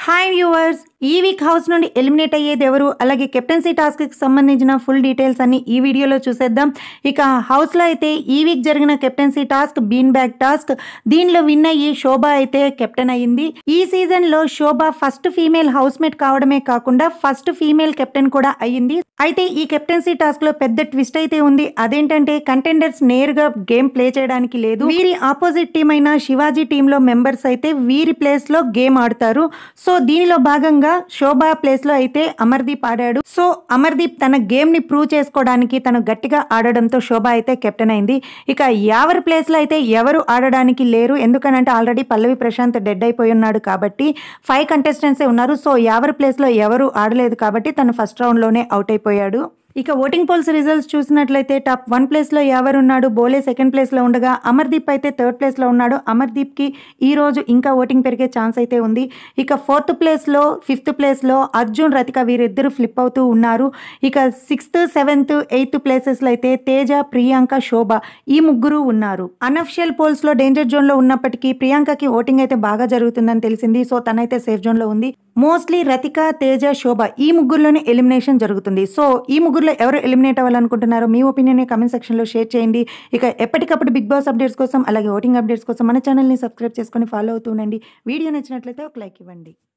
hi viewers ఈ week house నుండి eliminate అయ్యేది ఎవరు అలాగే కెప్టెన్సీ టాస్క్కి సంబంధించిన ఫుల్ డీటెయిల్స్ అన్ని ఈ వీడియోలో చూసేద్దాం ఇక హౌస్లో అయితే ఈ వీక్ జరిగిన captaincy task bean bag task దీనిలో విన్ అయ్యి శోభ అయితే కెప్టెన్ అయ్యింది ఈ సీజన్లో Shobha first female housemate కావడమే కాకుండా ఫస్ట్ ఫీమేల్ కెప్టెన్ కూడా అయ్యింది అయితే ఈ కెప్టెన్సీ టాస్క్ లో పెద్ద ట్విస్ట్ అయితే ఉంది అదేంటంటే కంటెండర్స్ నేరుగా గేమ్ ప్లే చేయడానికి లేదు వీరి ఆపోజిట్ టీం అయిన శివాజీ టీమ్ లో మెంబర్స్ అయితే వీరి ప్లేస్ లో గేమ్ ఆడతారు సో దీనిలో భాగంగా శోభా ప్లేస్ లో అయితే అమర్దీప్ ఆడాడు సో అమర్దీప్ తన గేమ్ ని ప్రూవ్ చేసుకోవడానికి తను గట్టిగా ఆడడంతో శోభ అయితే కెప్టెన్ అయింది ఇక ఎవరి ప్లేస్ లో అయితే ఎవరు ఆడడానికి లేరు ఎందుకనంటే ఆల్రెడీ పల్లవి ప్రశాంత్ డెడ్ అయిపోయి ఉన్నాడు కాబట్టి ఫైవ్ కంటెస్టెంట్సే ఉన్నారు సో ఎవరి ప్లేస్ లో ఎవరు ఆడలేదు కాబట్టి తను ఫస్ట్ రౌండ్ లోనే అవుట్ అయిపోయాడు ఇక ఓటింగ్ పోల్స్ రిజల్ట్స్ చూసినట్లయితే టాప్ వన్ ప్లేస్లో ఎవరు ఉన్నాడు బోలే సెకండ్ ప్లేస్లో ఉండగా అమర్దీప్ అయితే థర్డ్ ప్లేస్లో ఉన్నాడు అమర్దీప్కి ఈ రోజు ఇంకా ఓటింగ్ పెరిగే ఛాన్స్ అయితే ఉంది ఇక ఫోర్త్ ప్లేస్లో ఫిఫ్త్ ప్లేస్లో అర్జున్ రతిక వీరిద్దరు ఫ్లిప్ అవుతూ ఉన్నారు ఇక సిక్స్త్ సెవెంత్ ఎయిత్ ప్లేసెస్లో అయితే తేజ ప్రియాంక శోభ ఈ ముగ్గురు ఉన్నారు అనఫిషియల్ పోల్స్లో డేంజర్ జోన్లో ఉన్నప్పటికీ ప్రియాంకకి ఓటింగ్ అయితే బాగా జరుగుతుందని తెలిసింది సో తనైతే సేఫ్ జోన్లో ఉంది మోస్ట్లీ రతిక తేజ శోభ ఈ ముగ్గురులోనే ఎలిమినేషన్ జరుగుతుంది సో ఈ ముగ్గురులో ఎవరు ఎలిమినేట్ అవ్వాలనుకుంటున్నారో మీ ఒపీనియన్ కామెంట్ సెక్షన్లో షేర్ చేయండి ఇక ఎప్పటికప్పుడు బిగ్ బాస్ అప్డేట్స్ కోసం అలాగే ఓటింగ్ అప్డేట్స్ కోసం మన ఛానల్ని సబ్స్క్రైబ్ చేసుకొని ఫాలో అవుతూ ఉండండి వీడియో నచ్చినట్లయితే ఒక లైక్ ఇవ్వండి